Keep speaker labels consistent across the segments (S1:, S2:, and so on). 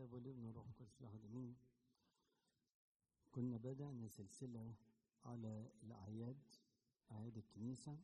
S1: الآب والابن والروح القدس واحد أمين كنا بدأنا سلسلة على الأعياد أعياد الكنيسة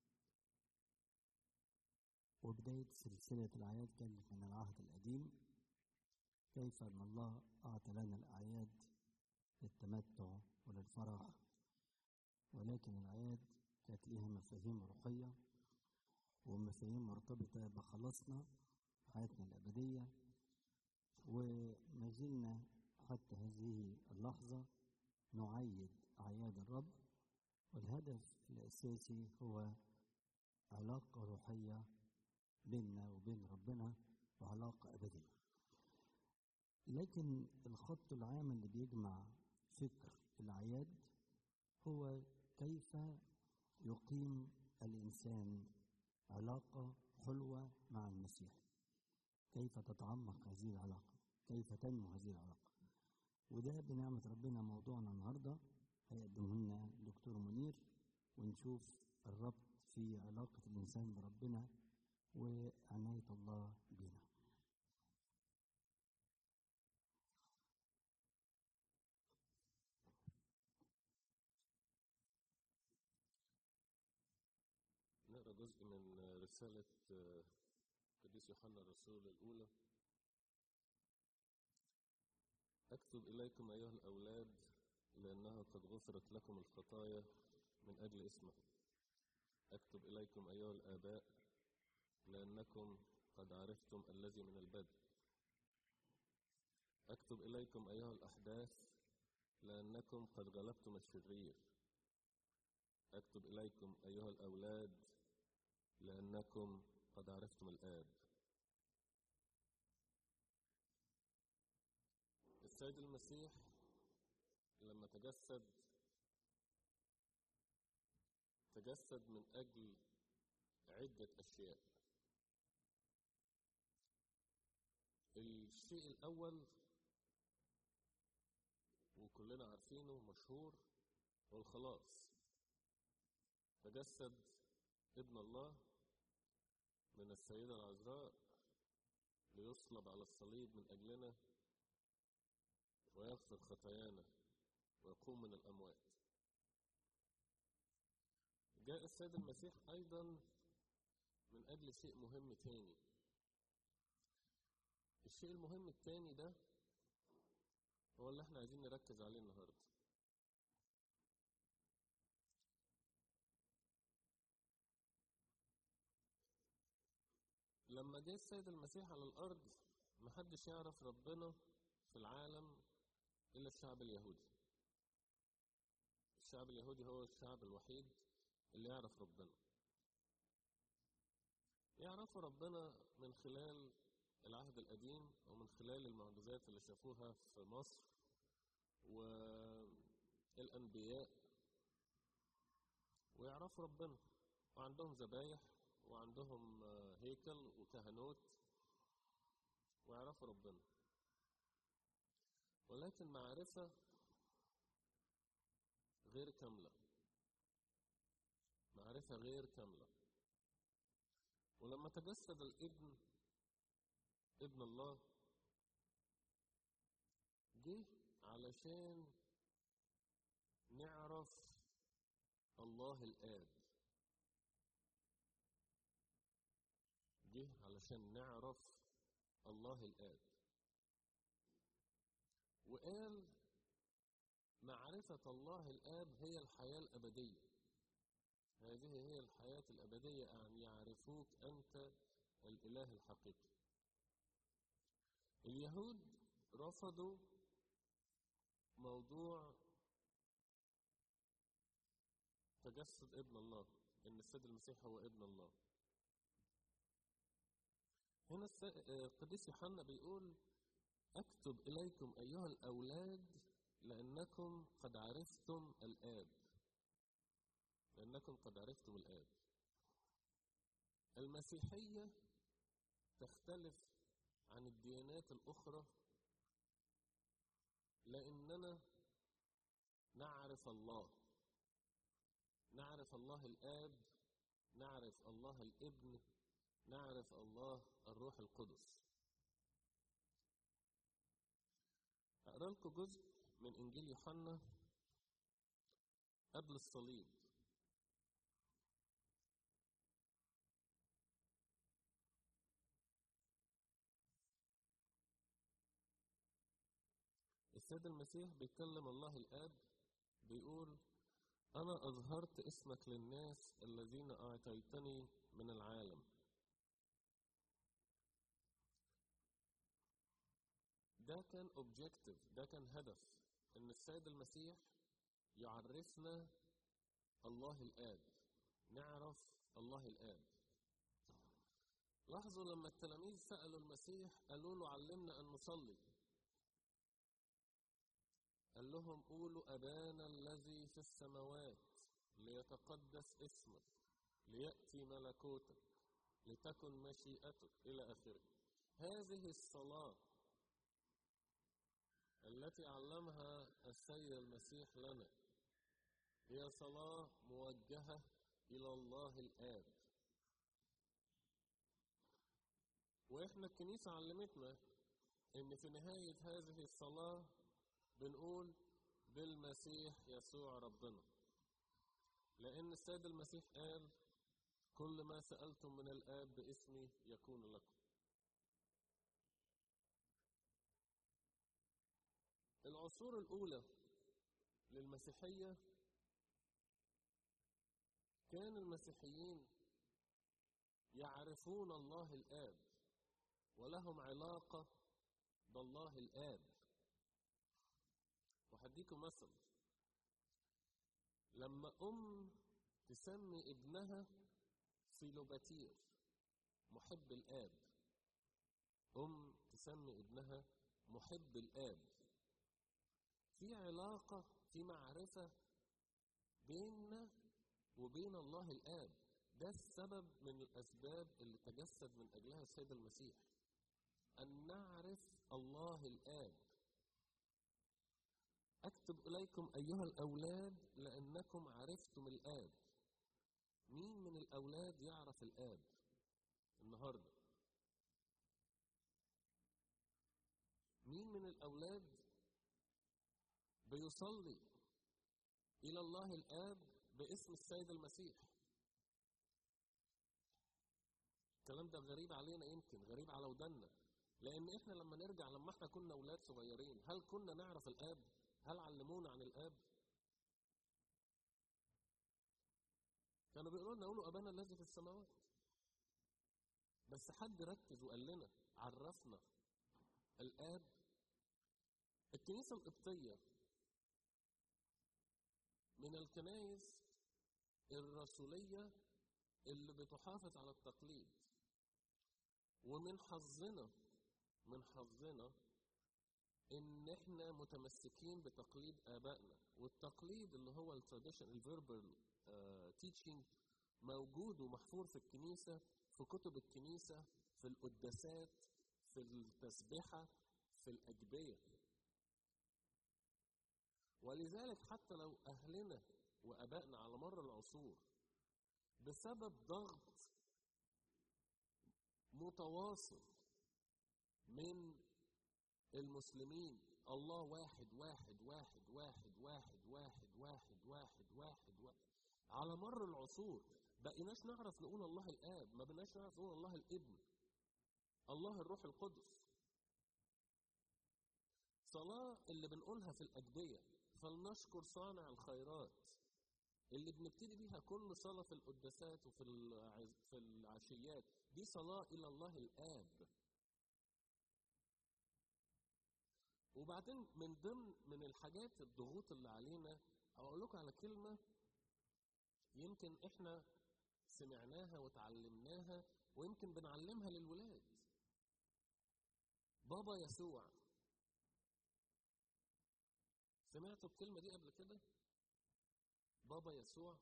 S1: وبداية سلسلة الأعياد كانت من العهد القديم كيف أن الله أعطى لنا الأعياد للتمتع وللفرح ولكن الأعياد كانت لها مفاهيم روحية ومفاهيم مرتبطة بخلاصنا حياتنا الأبدية وما زلنا حتى هذه اللحظة نعيد أعياد الرب والهدف الأساسي هو علاقة روحية بيننا وبين ربنا وعلاقة أبدية لكن الخط العام اللي بيجمع فكر الأعياد هو كيف يقيم الإنسان علاقة حلوة مع المسيح كيف تتعمق هذه العلاقة كيف تنمو هذه العلاقة وده بنعمة ربنا موضوعنا النهاردة هيقدمه لنا دكتور منير ونشوف الربط في علاقة الإنسان بربنا وعناية الله بنا
S2: نقرا جزء من رسالة قديس يوحنا الرسول الأولى أكتب إليكم أيها الأولاد لأنها قد غفرت لكم الخطايا من أجل اسمه أكتب إليكم أيها الآباء لأنكم قد عرفتم الذي من البدء أكتب إليكم أيها الأحداث لأنكم قد غلبتم الشرير أكتب إليكم أيها الأولاد لأنكم قد عرفتم الآب السيد المسيح لما تجسد تجسد من أجل عدة أشياء الشيء الأول وكلنا عارفينه مشهور هو الخلاص تجسد ابن الله من السيدة العذراء ليصلب على الصليب من أجلنا ويغفر خطايانا ويقوم من الأموات جاء السيد المسيح أيضا من أجل شيء مهم تاني الشيء المهم التاني ده هو اللي احنا عايزين نركز عليه النهارده لما جه السيد المسيح على الأرض محدش يعرف ربنا في العالم إلا الشعب اليهودي الشعب اليهودي هو الشعب الوحيد اللي يعرف ربنا يعرفوا ربنا من خلال العهد القديم ومن خلال المعجزات اللي شافوها في مصر والأنبياء ويعرفوا ربنا وعندهم ذبايح وعندهم هيكل وكهنوت ويعرفوا ربنا ولكن معرفة غير كاملة معرفة غير كاملة ولما تجسد الابن ابن الله جه علشان نعرف الله الآب جه علشان نعرف الله الآب وقال معرفة الله الآب هي الحياة الأبدية هذه هي الحياة الأبدية أن يعرفوك أنت الإله الحقيقي اليهود رفضوا موضوع تجسد ابن الله ان السيد المسيح هو ابن الله هنا القديس يوحنا بيقول اكتب اليكم ايها الاولاد لانكم قد عرفتم الاب لانكم قد عرفتم الاب المسيحيه تختلف عن الديانات الاخرى لاننا نعرف الله نعرف الله الاب نعرف الله الابن نعرف الله الروح القدس هقرا لكم جزء من انجيل يوحنا قبل الصليب السيد المسيح بيكلم الله الآب بيقول أنا أظهرت اسمك للناس الذين أعطيتني من العالم ده كان objective ده كان هدف ان السيد المسيح يعرفنا الله الاب نعرف الله الاب لاحظوا لما التلاميذ سالوا المسيح قالوا له علمنا ان نصلي قال لهم قولوا ابانا الذي في السماوات ليتقدس اسمك لياتي ملكوتك لتكن مشيئتك الى اخره هذه الصلاه التي علمها السيد المسيح لنا هي صلاة موجهة إلى الله الآب وإحنا الكنيسة علمتنا إن في نهاية هذه الصلاة بنقول بالمسيح يسوع ربنا لأن السيد المسيح قال كل ما سألتم من الآب باسمي يكون لكم العصور الأولى للمسيحية كان المسيحيين يعرفون الله الآب ولهم علاقة بالله الآب وهديكم مثل لما أم تسمي ابنها فيلوباتير محب الآب أم تسمي ابنها محب الآب في علاقة في معرفة بيننا وبين الله الآب ده السبب من الأسباب اللي تجسد من أجلها السيد المسيح أن نعرف الله الآب أكتب إليكم أيها الأولاد لأنكم عرفتم الآب مين من الأولاد يعرف الآب النهاردة مين من الأولاد بيصلي إلى الله الآب باسم السيد المسيح الكلام ده غريب علينا يمكن غريب على ودنا لأن إحنا لما نرجع لما إحنا كنا أولاد صغيرين هل كنا نعرف الآب؟ هل علمونا عن الآب؟ كانوا بيقولوا لنا قولوا أبانا الذي في السماوات بس حد ركز وقال لنا عرفنا الآب الكنيسة القبطية من الكنائس الرسولية اللي بتحافظ على التقليد ومن حظنا من حظنا ان احنا متمسكين بتقليد ابائنا والتقليد اللي هو التراديشن الفيربال تيتشنج موجود ومحفور في الكنيسه في كتب الكنيسه في القداسات في التسبحه في الاجبيه ولذلك حتى لو أهلنا وأبائنا على مر العصور بسبب ضغط متواصل من المسلمين الله واحد واحد واحد واحد واحد واحد واحد واحد واحد واحد على مر العصور بقيناش نعرف نقول الله الآب ما بقيناش نعرف نقول الله الابن الله الروح القدس صلاة اللي بنقولها في الأجبية فلنشكر صانع الخيرات اللي بنبتدي بيها كل صلاة في القداسات وفي في العشيات دي صلاة إلى الله الآب وبعدين من ضمن من الحاجات الضغوط اللي علينا أقول لكم على كلمة يمكن إحنا سمعناها وتعلمناها ويمكن بنعلمها للولاد بابا يسوع سمعتوا الكلمة دي قبل كده؟ بابا يسوع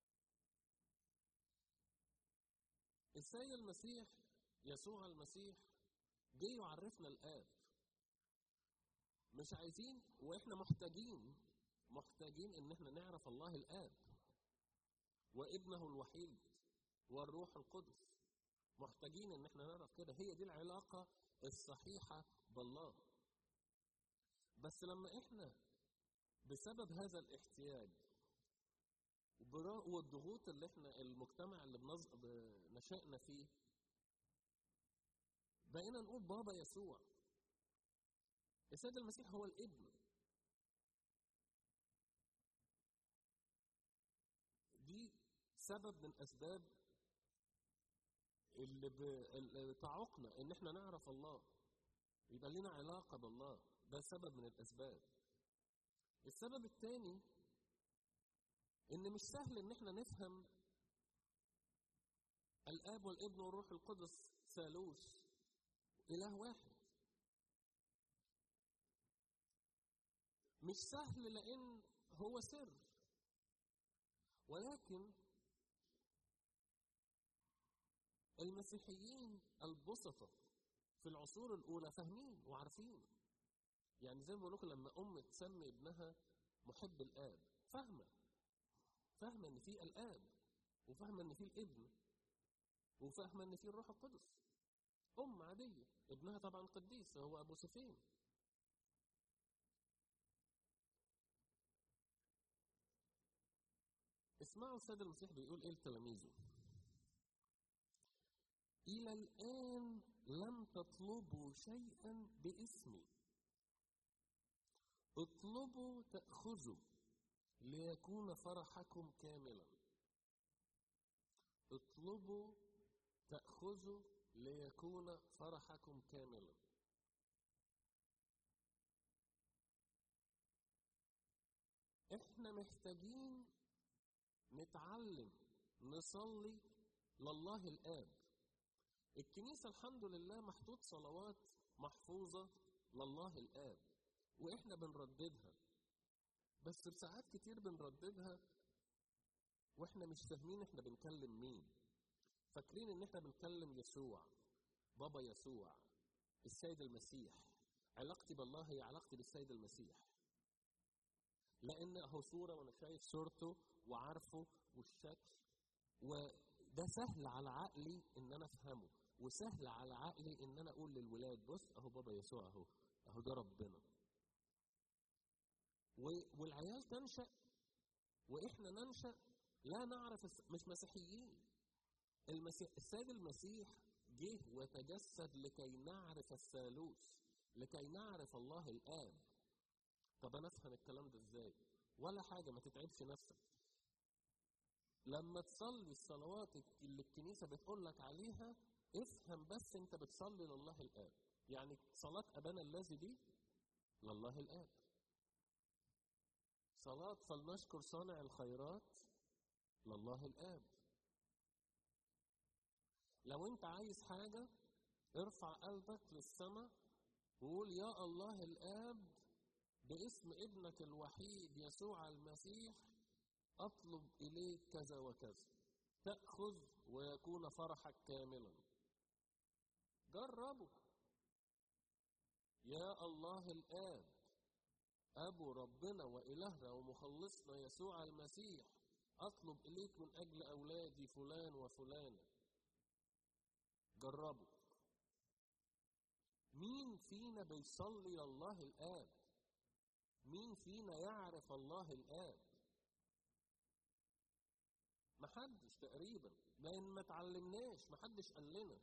S2: السيد المسيح يسوع المسيح جه يعرفنا الآب مش عايزين واحنا محتاجين محتاجين ان احنا نعرف الله الآب وابنه الوحيد والروح القدس محتاجين ان احنا نعرف كده هي دي العلاقة الصحيحة بالله بس لما احنا بسبب هذا الاحتياج وبرا- والضغوط اللي احنا المجتمع اللي بنز... ب- نشأنا فيه بقينا نقول بابا يسوع السيد المسيح هو الابن دي سبب من اسباب اللي, ب... اللي تعوقنا ان احنا نعرف الله يبقى لنا علاقه بالله ده سبب من الاسباب السبب الثاني ان مش سهل ان احنا نفهم الاب والابن والروح القدس ثالوث اله واحد مش سهل لان هو سر ولكن المسيحيين البسطة في العصور الأولى فاهمين وعارفين يعني زي ما بقول لكم لما أم تسمي ابنها محب الآب فاهمة فاهمة إن في الآب وفاهمة إن في الابن وفاهمة إن في الروح القدس أم عادية ابنها طبعا قديس هو أبو سفين اسمعوا السيد المسيح بيقول ايه لتلاميذه الى الان لم تطلبوا شيئا باسمي اطلبوا تاخذوا ليكون فرحكم كاملا اطلبوا تاخذوا ليكون فرحكم كاملا احنا محتاجين نتعلم نصلي لله الآب الكنيسة الحمد لله محطوط صلوات محفوظة لله الآب وإحنا بنرددها بس بساعات كتير بنرددها وإحنا مش فاهمين إحنا بنكلم مين فاكرين إن إحنا بنكلم يسوع بابا يسوع السيد المسيح علاقتي بالله هي علاقتي بالسيد المسيح لان اهو صوره وانا شايف صورته وعارفه والشكل وده سهل على عقلي ان انا افهمه وسهل على عقلي ان انا اقول للولاد بص اهو بابا يسوع اهو اهو ده ربنا و- والعيال تنشا واحنا ننشا لا نعرف الس- مش مسيحيين المسيح السيد المسيح جه وتجسد لكي نعرف الثالوث لكي نعرف الله الاب طب انا افهم الكلام ده ازاي ولا حاجه ما تتعبش نفسك لما تصلي الصلوات اللي الكنيسه بتقول لك عليها افهم بس انت بتصلي لله الاب يعني صلاه ابانا الذي دي لله الاب صلاه فلنشكر صانع الخيرات لله الاب لو انت عايز حاجه ارفع قلبك للسماء وقول يا الله الاب باسم ابنك الوحيد يسوع المسيح اطلب اليك كذا وكذا تاخذ ويكون فرحك كاملا جربوا يا الله الاب ابو ربنا والهنا ومخلصنا يسوع المسيح اطلب اليك من اجل اولادي فلان وفلانه جربوا مين فينا بيصلي لله الاب مين فينا يعرف الله الآب محدش تقريبا لأن ما تعلمناش محدش قال لنا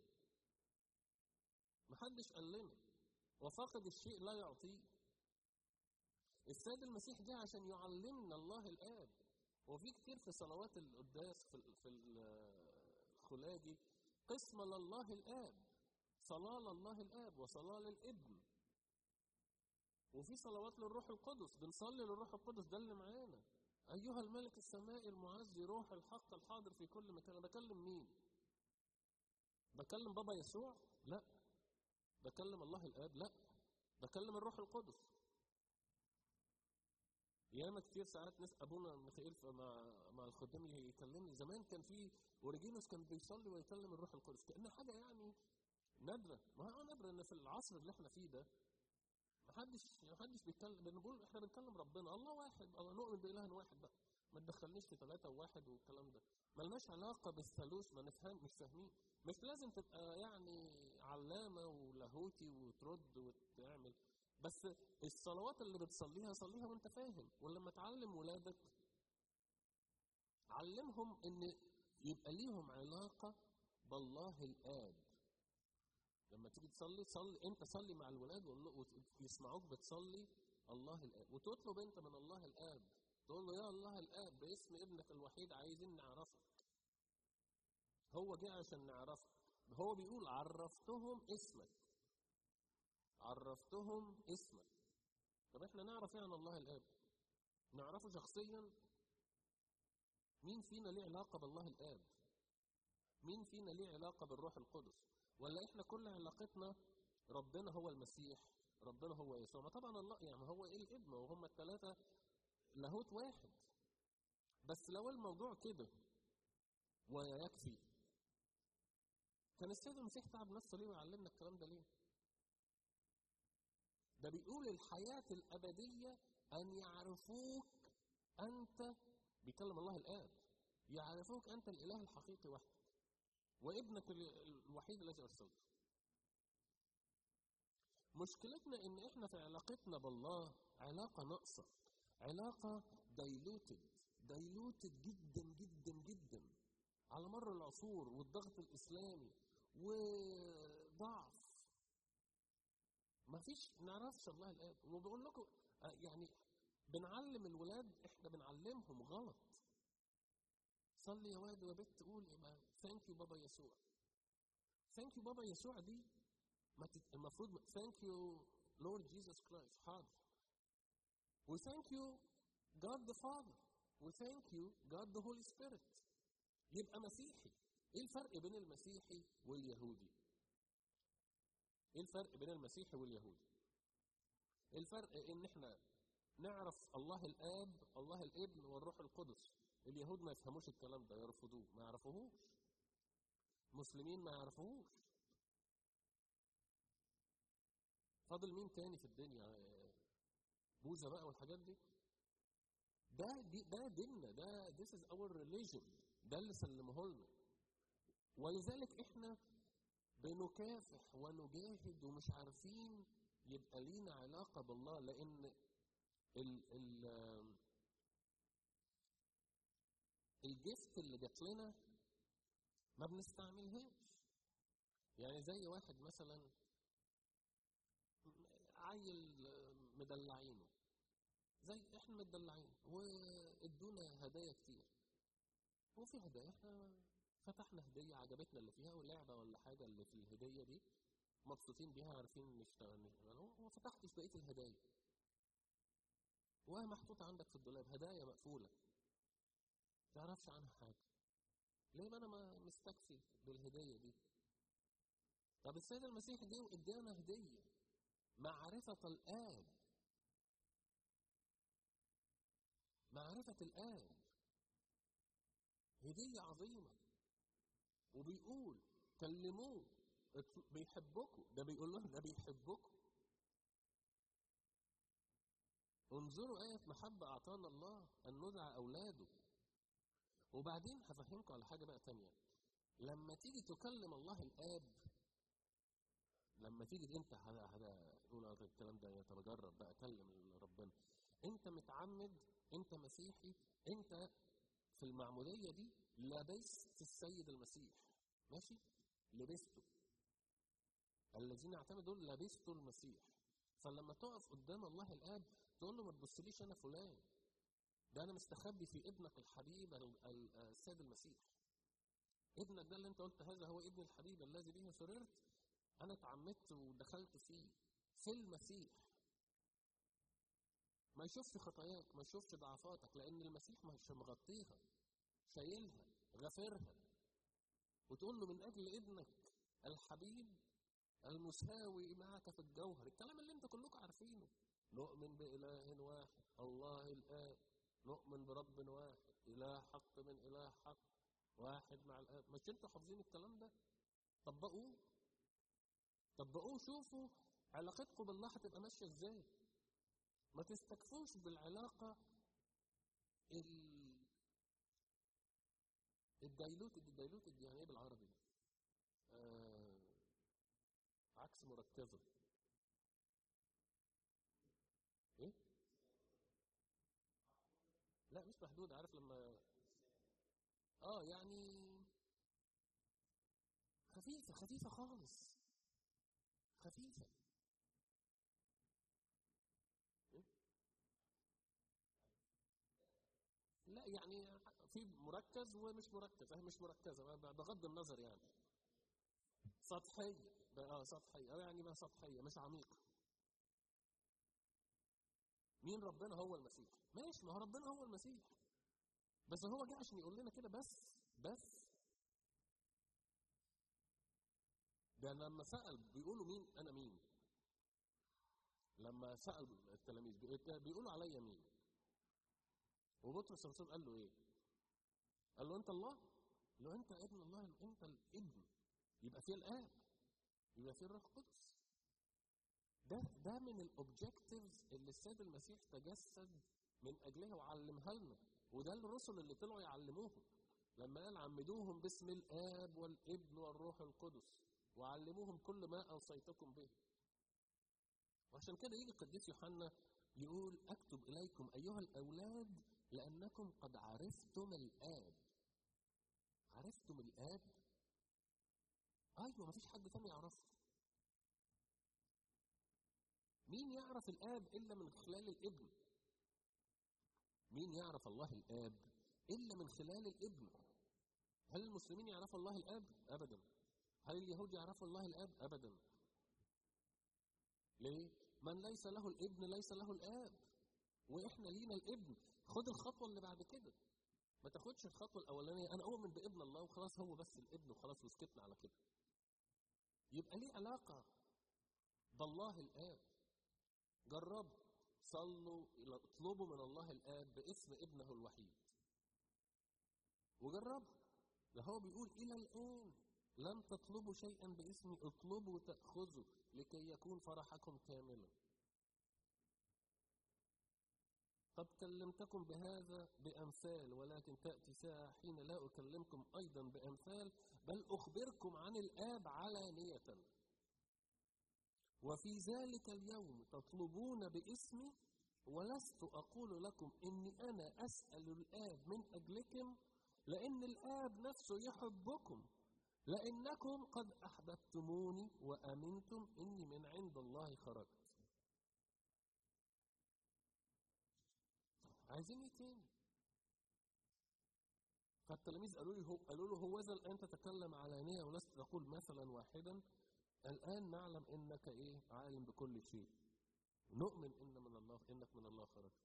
S2: محدش قال لنا وفاقد الشيء لا يعطيه السيد المسيح جه عشان يعلمنا الله الآب وفي كتير في صلوات القداس في ال- في ال- الخلاجي قسم لله الآب صلاة لله الآب وصلاة للابن وفي صلوات للروح القدس بنصلي للروح القدس ده اللي معانا ايها الملك السمائي المعزي روح الحق الحاضر في كل مكان انا بكلم مين بكلم بابا يسوع لا بكلم الله الاب لا بكلم الروح القدس ياما كتير ساعات ناس ابونا ميخائيل ف- مع مع الخدام يكلمني زمان كان في اوريجينوس كان بيصلي ويكلم الروح القدس كانها حاجه يعني نادره ما هو نادره ان في العصر اللي احنا فيه ده محدش محدش بيتكلم بنقول احنا بنتكلم ربنا الله واحد الله نؤمن باله واحد بقى ما تدخلنيش في ثلاثة وواحد والكلام ده ملناش علاقة بالثالوث ما نفهم مش فاهمين مش لازم تبقى يعني علامة ولاهوتي وترد وتعمل بس الصلوات اللي بتصليها صليها وانت فاهم ولما تعلم ولادك علمهم ان يبقى ليهم علاقه بالله الاب لما تيجي تصلي صلي انت صلي مع الولاد ويسمعوك بتصلي الله الاب وتطلب انت من الله الاب تقول له يا الله الاب باسم ابنك الوحيد عايزين نعرفك هو جه عشان نعرفك هو بيقول عرفتهم اسمك عرفتهم اسمك طب احنا نعرف يعني الله الاب نعرفه شخصيا مين فينا ليه علاقه بالله الاب مين فينا ليه علاقه بالروح القدس ولا احنا كل علاقتنا ربنا هو المسيح ربنا هو يسوع ما طبعا الله يعني هو ايه الابن وهم الثلاثه لاهوت واحد بس لو الموضوع كده ويكفي كان السيد المسيح تعب نفسه ليه ويعلمنا الكلام ده ليه؟ ده بيقول الحياة الأبدية أن يعرفوك أنت بيكلم الله الآب يعرفوك أنت الإله الحقيقي وحدك وابنك الوحيد الذي أرسلته مشكلتنا إن إحنا في علاقتنا بالله علاقة ناقصة علاقة دايلوتد دايلوتد جدا جدا جدا على مر العصور والضغط الإسلامي وضعف ما فيش نعرفش الله الآب وبقول لكم يعني بنعلم الولاد احنا بنعلمهم غلط صلي يا واد ويا بنت قول ثانك يو بابا يسوع ثانك يو بابا يسوع دي ما تت... المفروض ثانك يو لورد جيسس كرايست حاضر وثانك يو جاد ذا فاذر وثانك يو جاد ذا هولي سبيريت يبقى مسيحي ايه الفرق بين المسيحي واليهودي ايه الفرق بين المسيحي واليهودي الفرق ان احنا نعرف الله الاب الله الابن والروح القدس اليهود ما يفهموش الكلام ده يرفضوه ما يعرفوهوش مسلمين ما يعرفوهوش فاضل مين تاني في الدنيا بوذا بقى والحاجات دي ده دي ده ديننا ده this is our religion ده اللي سلمه لنا ولذلك احنا بنكافح ونجاهد ومش عارفين يبقى لينا علاقة بالله لأن ال ال الجفت اللي جات لنا ما بنستعملهاش يعني زي واحد مثلا عيل مدلعينه زي احنا مدلعين وادونا هدايا كتير وفي هدايا احنا فتحنا هديه عجبتنا اللي فيها ولعبه ولا حاجه اللي في الهديه دي مبسوطين بيها عارفين نشتغل وما فتحتش بقيه الهدايا وهي محطوطه عندك في الدولاب هدايا مقفوله ما تعرفش عنها حاجه ليه ما انا ما مستكفي بالهديه دي طب السيد المسيح جه ادانا هديه معرفه الاب معرفه الاب هديه عظيمه وبيقول كلموه بيحبكم ده بيقول لهم ده بيحبكم انظروا آية محبة أعطانا الله أن ندعى أولاده وبعدين هفهمكم على حاجة بقى تانية لما تيجي تكلم الله الآب لما تيجي أنت هذا هذا تقول الكلام ده طب أجرب بقى أكلم ربنا أنت متعمد أنت مسيحي أنت في المعمودية دي لبست السيد المسيح ماشي لبسته الذين اعتمدوا لبستوا المسيح فلما تقف قدام الله الاب تقول له ما تبصليش انا فلان ده انا مستخبي في ابنك الحبيب السيد المسيح ابنك ده اللي انت قلت هذا هو ابن الحبيب الذي به سررت انا اتعمدت ودخلت فيه في المسيح ما يشوفش خطاياك ما يشوفش ضعفاتك لان المسيح مش مغطيها شايلها غافرها وتقول له من اجل ابنك الحبيب المساوي معك في الجوهر الكلام اللي انت كلكم عارفينه نؤمن بإله واحد الله الآب نؤمن برب واحد إله حق من إله حق واحد مع الآب مش انتوا حافظين الكلام ده طبقوه طبقوه شوفوا علاقتكم بالله هتبقى ماشيه ازاي ما تستكفوش بالعلاقه ال الدايلوتد الدايلوتد يعني ايه بالعربي؟ آه عكس مركزه مش محدود عارف لما اه يعني خفيفة خفيفة خالص خفيفة إيه؟ لا يعني في مركز ومش مركز هي مش مركزة بغض النظر يعني سطحية اه سطحية أو يعني ما سطحية مش عميقة مين ربنا هو المسيح ماشي ما هو ربنا هو المسيح بس هو جه عشان يقول لنا كده بس بس ده لما سأل بيقولوا مين أنا مين لما سأل التلاميذ بيقولوا عليا مين وبطرس الرسول قال له ايه قال له انت الله قال له انت ابن الله انت الابن يبقى في الاب يبقى في الروح القدس ده ده من الاوبجكتيفز اللي السيد المسيح تجسد من اجلها وعلمها لنا وده الرسل اللي طلعوا يعلموهم لما قال عمدوهم باسم الاب والابن والروح القدس وعلموهم كل ما اوصيتكم به وعشان كده يجي القديس يوحنا يقول اكتب اليكم ايها الاولاد لانكم قد عرفتم الاب عرفتم الاب ايوه مفيش حد تاني يعرفه مين يعرف الاب الا من خلال الابن مين يعرف الله الاب الا من خلال الابن هل المسلمين يعرفوا الله الاب ابدا هل اليهود يعرفوا الله الاب ابدا ليه من ليس له الابن ليس له الاب واحنا لينا الابن خد الخطوه اللي بعد كده ما تاخدش الخطوه الاولانيه انا اؤمن بابن الله وخلاص هو بس الابن وخلاص وسكتنا على كده يبقى ليه علاقه بالله الاب جربوا صلوا اطلبوا من الله الاب باسم ابنه الوحيد وجربوا ده هو بيقول الى الان لم تطلبوا شيئا باسمي اطلبوا تاخذوا لكي يكون فرحكم كاملا قد كلمتكم بهذا بأمثال ولكن تأتي ساعة حين لا أكلمكم أيضا بأمثال بل أخبركم عن الآب علانية وفي ذلك اليوم تطلبون باسمي ولست أقول لكم إني أنا أسأل الآب من أجلكم لأن الآب نفسه يحبكم لأنكم قد أحببتموني وأمنتم إني من عند الله خرجت عايزين ايه تاني؟ فالتلاميذ قالوا لي هو قالوا له هوذا الان تتكلم علانيه ولست تقول مثلا واحدا الان نعلم انك ايه عالم بكل شيء نؤمن ان من الله انك من الله خرجت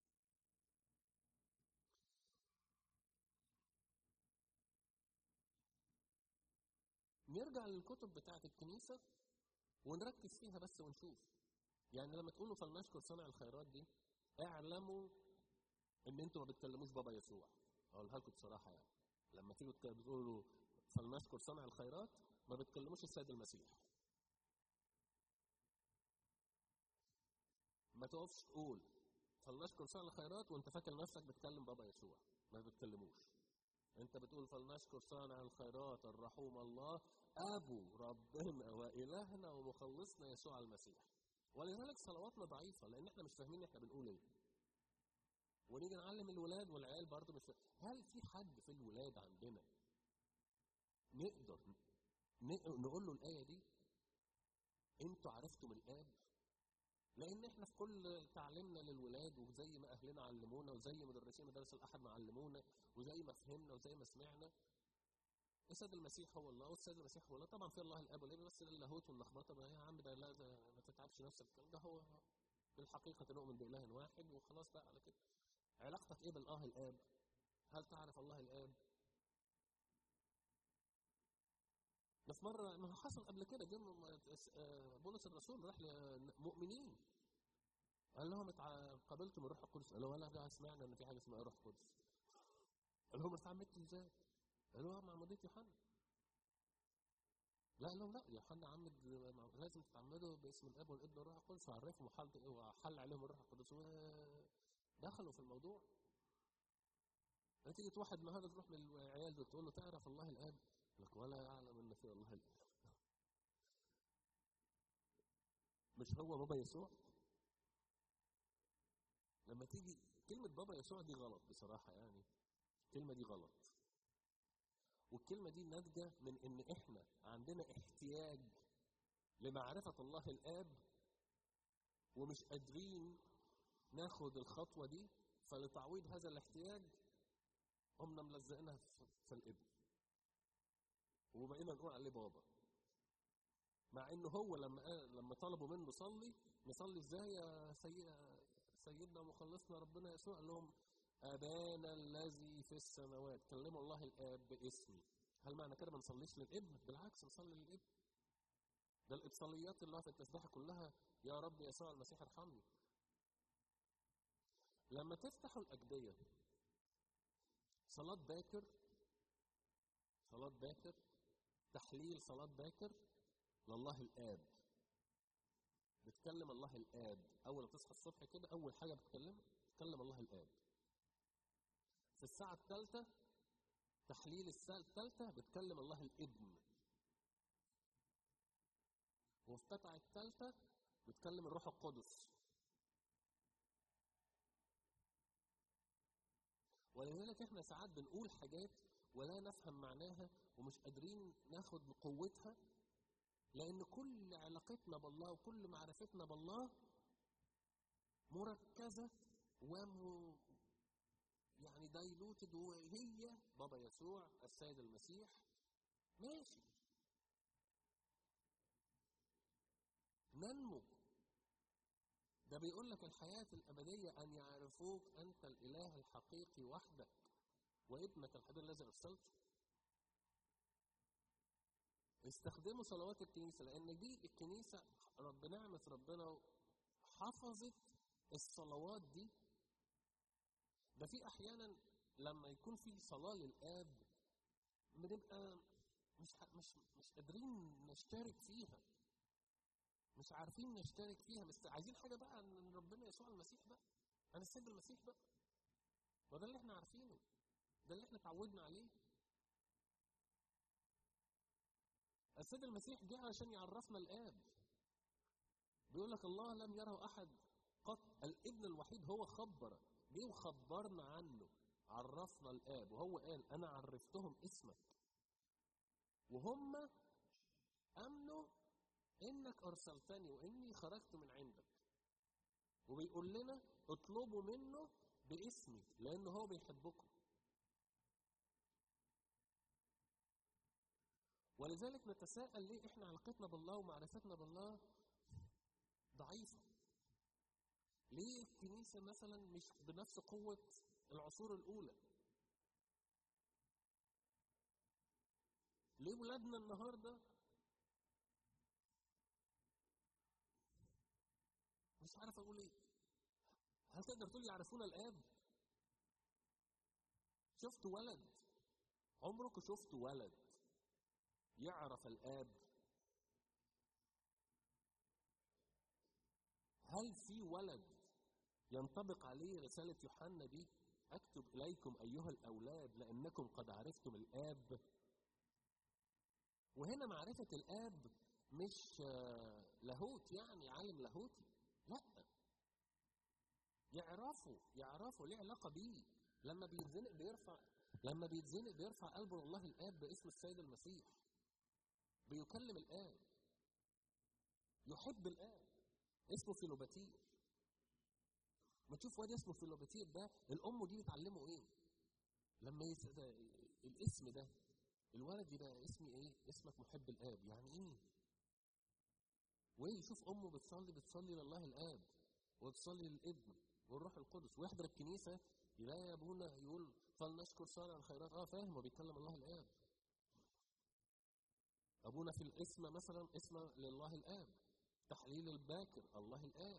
S2: نرجع للكتب بتاعه الكنيسه ونركز فيها بس ونشوف يعني لما تقولوا فلنشكر صانع الخيرات دي اعلموا ان انتوا ما بتكلموش بابا يسوع اقولها لكم بصراحه يعني لما تيجوا تقولوا فلنشكر صانع الخيرات ما بتكلموش السيد المسيح ما تقفش تقول فلنشكر صانع الخيرات وانت فاكر نفسك بتكلم بابا يسوع ما بتكلموش انت بتقول فلنشكر صانع الخيرات الرحوم الله ابو ربنا والهنا ومخلصنا يسوع المسيح ولذلك صلواتنا ضعيفه لان احنا مش فاهمين احنا بنقول ايه ونيجي نعلم الولاد والعيال برضه مش فاهم. هل في حد في الولاد عندنا نقدر نقول له الايه دي انتوا عرفتم الاب لان احنا في كل تعليمنا للولاد وزي ما اهلنا علمونا وزي مدرسين مدارس الاحد ما علمونا وزي ما فهمنا وزي ما سمعنا السيد المسيح هو الله والسيد المسيح هو الله طبعا في الله الاب والابن بس اللاهوت واللخبطه ما يا عم ده لا ده ما تتعبش نفسك الكلام ده هو بالحقيقه نؤمن باله واحد وخلاص بقى على كده علاقتك ايه بالله الاب هل تعرف الله الاب ده في مره ما حصل قبل كده جه بولس الرسول راح لمؤمنين قال لهم قابلتم الروح القدس قالوا ولا ده سمعنا ان في حاجه اسمها روح قدس قال لهم اتعمدتوا ازاي؟ قالوا مع عموديه يوحنا لا قال لهم لا يوحنا عمد لازم تتعمدوا باسم الاب والابن والروح القدس وعرفهم وحل وحل عليهم الروح القدس ودخلوا في الموضوع نتيجة واحد النهارده تروح للعيال دول تقول له تعرف الله الاب؟ لك ولا يعلم ان في الله الاب مش هو بابا يسوع؟ اما تيجي كلمه بابا يسوع دي غلط بصراحه يعني الكلمه دي غلط والكلمه دي ناتجه من ان احنا عندنا احتياج لمعرفه الله الاب ومش قادرين ناخد الخطوه دي فلتعويض هذا الاحتياج قمنا ملزقينها في- في الابن وبقينا نقول عليه بابا مع انه هو لما قال لما طلبوا منه صلي نصلي ازاي يا سي... سيدنا ومخلصنا ربنا يسوع قال لهم ابانا الذي في السماوات كلموا الله الاب باسمي هل معنى كده ما نصليش للابن بالعكس نصلي للابن ده الابصاليات اللي في التسبيحه كلها يا رب يسوع المسيح ارحمني لما تفتحوا الاجبيه صلاه باكر صلاه باكر تحليل صلاه باكر لله الاب بتكلم الله الاب اول ما تصحى الصبح كده اول حاجه بتكلم بتكلم الله الاب في الساعه الثالثه تحليل الساعه الثالثه بتكلم الله الابن وفي القطعه الثالثه بتكلم الروح القدس ولذلك احنا ساعات بنقول حاجات ولا نفهم معناها ومش قادرين ناخد قوتها لأن كل علاقتنا بالله وكل معرفتنا بالله مركزة وم يعني دايلوتد وهي بابا يسوع السيد المسيح ماشي ننمو ده بيقول لك الحياة الأبدية أن يعرفوك أنت الإله الحقيقي وحدك وابنك الحبيب الذي أرسلته استخدموا صلوات الكنيسه لان دي الكنيسه رب نعمه ربنا حفظت الصلوات دي ده في احيانا لما يكون في صلاه للاب بنبقى مش ح- مش مش قادرين نشترك فيها مش عارفين نشترك فيها بس عايزين حاجه بقى عن ربنا يسوع المسيح بقى عن السيد المسيح بقى وده اللي احنا عارفينه ده اللي احنا اتعودنا عليه السيد المسيح جه علشان يعرفنا الآب بيقول لك الله لم يره أحد قط الابن الوحيد هو خبر جه وخبرنا عنه عرفنا الآب وهو قال أنا عرفتهم اسمك وهم أمنوا إنك أرسلتني وإني خرجت من عندك وبيقول لنا اطلبوا منه باسمي لأنه هو بيحبكم ولذلك نتساءل ليه احنا علاقتنا بالله ومعرفتنا بالله ضعيفة ليه الكنيسة مثلا مش بنفس قوة العصور الأولى ليه ولادنا النهاردة مش عارف أقول إيه هل تقدر تقول يعرفون الآب شفت ولد عمرك شفت ولد يعرف الآب هل في ولد ينطبق عليه رسالة يوحنا دي أكتب إليكم أيها الأولاد لأنكم قد عرفتم الآب وهنا معرفة الآب مش آه، لاهوت يعني عالم لاهوتي لا يعرفوا يعرفوا ليه علاقة بيه لما بيتزنق بيرفع لما بيتزنق بيرفع قلبه لله الآب باسم السيد المسيح بيكلم الآب يحب الآب اسمه فيلوباتير ما تشوف واد اسمه فيلوباتير ده الأم دي بتعلمه إيه لما يس... ده الاسم ده الولد يبقى اسمي إيه اسمك محب الآب يعني إيه ويشوف أمه بتصلي بتصلي لله الآب وتصلي للابن والروح القدس ويحضر الكنيسة يلاقي أبونا يقول فلنشكر صانع الخيرات اه فاهم هو بيتكلم الله الآب أبونا في الاسم مثلا اسم لله الآب تحليل الباكر الله الآب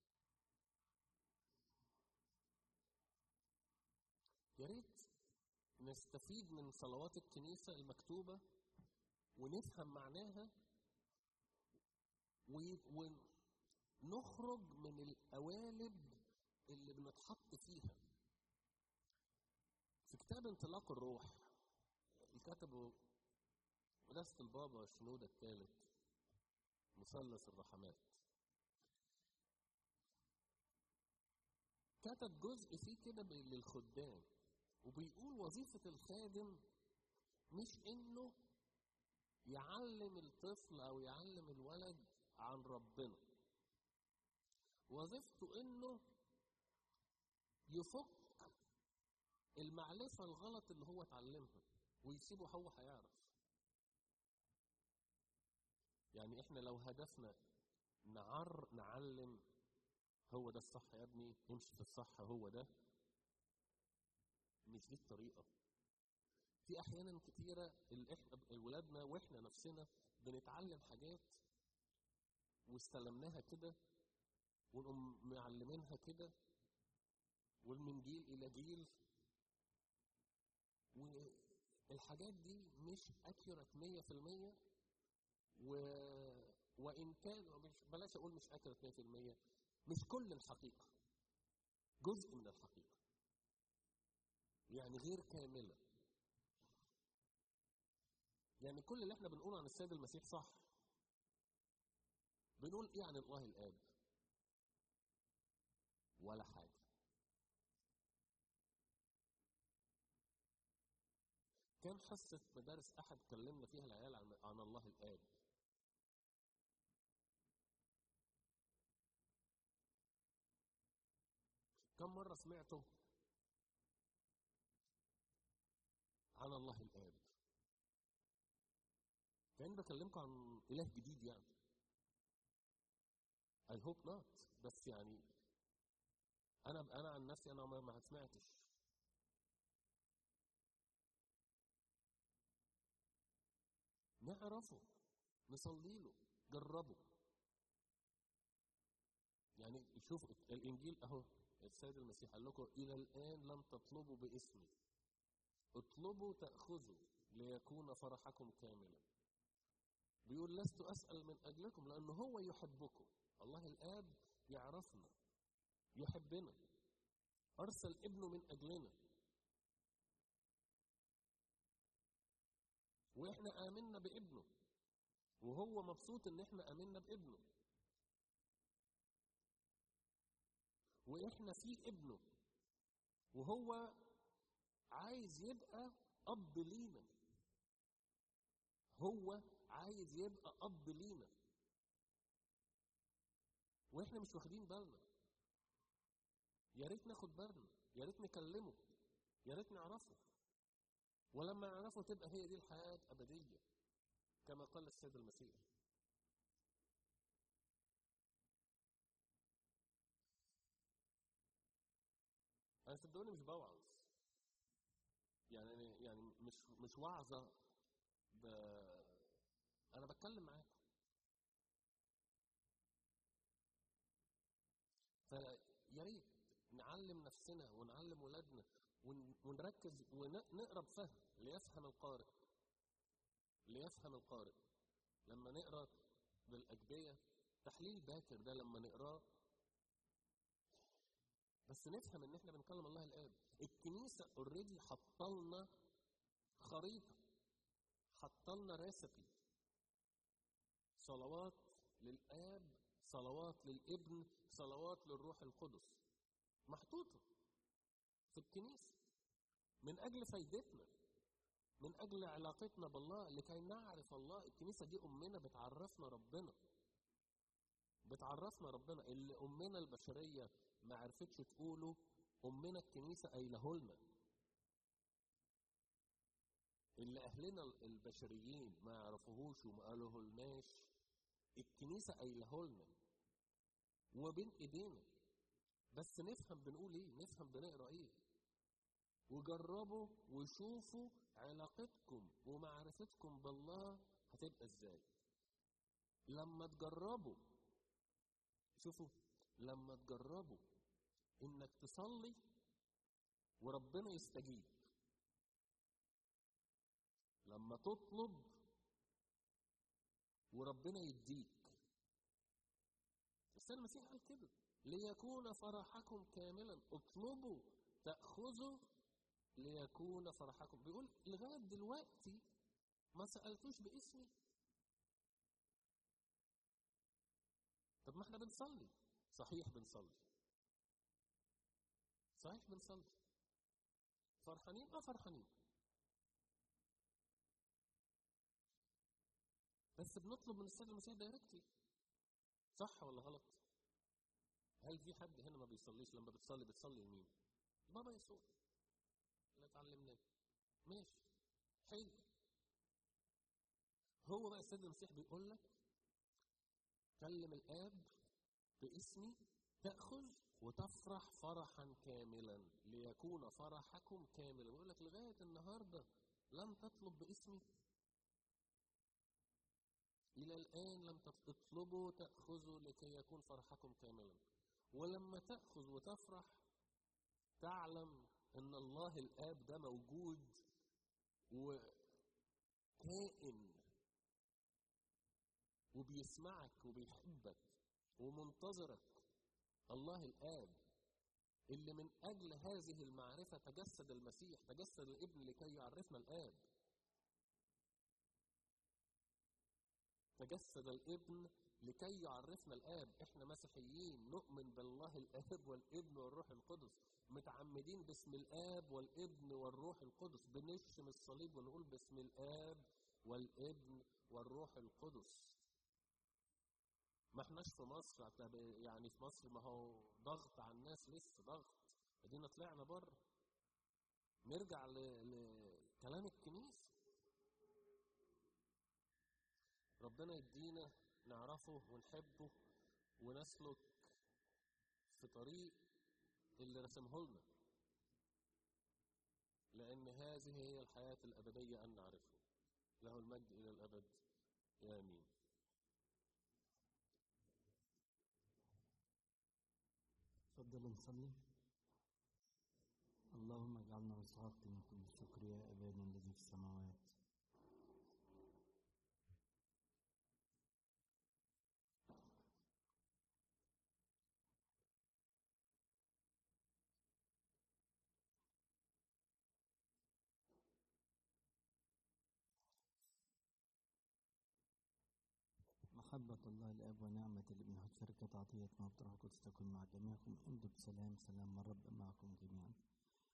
S2: يا ريت نستفيد من صلوات الكنيسة المكتوبة ونفهم معناها و- ونخرج من القوالب اللي بنتحط فيها في كتاب انطلاق الروح كتبه قداسة البابا شنودة الثالث مثلث الرحمات كتب جزء فيه كده ب- للخدام وبيقول وظيفة الخادم مش إنه يعلم الطفل أو يعلم الولد عن ربنا وظيفته إنه يفك المعرفة الغلط اللي هو اتعلمها ويسيبه هو هيعرف يعني احنا لو هدفنا نعر نعلم هو ده الصح يا ابني امشي في الصح هو ده مش دي الطريقة في احيانا كتيرة اللي احنا ولادنا واحنا نفسنا بنتعلم حاجات واستلمناها كده ونقوم معلمينها كده ومن جيل الى جيل والحاجات دي مش اكيوريت 100% و... وان كان مش بلاش اقول مش اكيوريت 100% مش كل الحقيقه جزء من الحقيقه يعني غير كامله يعني كل اللي احنا بنقوله عن السيد المسيح صح بنقول ايه عن الله الاب ولا حاجه كم حصة مدارس أحد كلمنا فيها العيال عن, عن الله الآب كم مرة سمعته عن الله الآب كأني بكلمكم عن إله جديد يعني I hope not بس يعني أنا أنا عن نفسي أنا ما ما سمعتش نعرفه نصلي له جربه يعني شوف الانجيل اهو السيد المسيح قال لكم الى الان لم تطلبوا باسمي اطلبوا تاخذوا ليكون فرحكم كاملا بيقول لست اسال من اجلكم لانه هو يحبكم الله الاب يعرفنا يحبنا ارسل ابنه من اجلنا واحنا امنا بابنه وهو مبسوط ان احنا امنا بابنه واحنا في ابنه وهو عايز يبقى اب لينا هو عايز يبقى اب لينا واحنا مش واخدين بالنا يا ريت ناخد بالنا يا ريت نكلمه يا ريت نعرفه ولما نعرفه تبقى هي دي الحياة أبدية كما قال السيد المسيح أنا صدقوني مش بوعظ يعني يعني مش مش وعظة ب... أنا بتكلم معاكم فيا ريت نعلم نفسنا ونعلم ولادنا ون- ونركز ونقرا بفهم ليفهم القارئ ليفهم القارئ لما نقرا بالاجبيه تحليل باكر ده لما نقراه بس نفهم ان احنا بنكلم الله الاب الكنيسه اوريدي حطلنا خريطه حطلنا ريسبي صلوات للاب صلوات للابن صلوات للروح القدس محطوطه في الكنيسة من أجل فايدتنا من أجل علاقتنا بالله لكي نعرف الله الكنيسة دي أمنا بتعرفنا ربنا بتعرفنا ربنا اللي أمنا البشرية ما عرفتش تقوله أمنا الكنيسة قايله لنا اللي أهلنا البشريين ما يعرفوهوش وما قالوه لناش الكنيسة قايله لنا وبين إيدينا بس نفهم بنقول ايه نفهم بنقرا ايه وجربوا وشوفوا علاقتكم ومعرفتكم بالله هتبقى ازاي لما تجربوا شوفوا لما تجربوا انك تصلي وربنا يستجيب لما تطلب وربنا يديك السيد المسيح قال كده ليكون فرحكم كاملا اطلبوا تأخذوا ليكون فرحكم بيقول لغاية دلوقتي ما سألتوش باسمي طب ما احنا بنصلي صحيح بنصلي صحيح بنصلي فرحانين اه فرحانين بس بنطلب من السيد المسيح دايركتلي صح ولا غلط؟ هل في حد هنا ما بيصليش لما بتصلي بتصلي لمين؟ بابا يسوع اللي اتعلمناه ماشي حلو هو بقى السيد المسيح بيقول لك كلم الاب باسمي تاخذ وتفرح فرحا كاملا ليكون فرحكم كاملا بيقول لك لغايه النهارده لم تطلب باسمي إلى الآن لم تطلبوا تأخذوا لكي يكون فرحكم كاملا ولما تأخذ وتفرح تعلم أن الله الآب ده موجود وكائن وبيسمعك وبيحبك ومنتظرك الله الآب اللي من أجل هذه المعرفة تجسد المسيح تجسد الابن لكي يعرفنا الآب تجسد الابن لكي يعرفنا الاب احنا مسيحيين نؤمن بالله الاب والابن والروح القدس متعمدين باسم الاب والابن والروح القدس بنشم الصليب ونقول باسم الاب والابن والروح القدس ما احناش في مصر يعني في مصر ما هو ضغط على الناس لسه ضغط ادينا طلعنا بره نرجع لكلام الكنيسه ربنا يدينا نعرفه ونحبه ونسلك في طريق اللي رسمه لنا لأن هذه هي الحياة الأبدية أن نعرفه له المجد إلى الأبد آمين
S1: تفضلوا نصلي اللهم اجعلنا مستحق من كل شكر يا أبانا الذي في السماوات محبة الله الآب ونعمة الابن وشركة عطية موت روح القدس تكون مع جميعكم امضوا بسلام سلام الرب معكم جميعا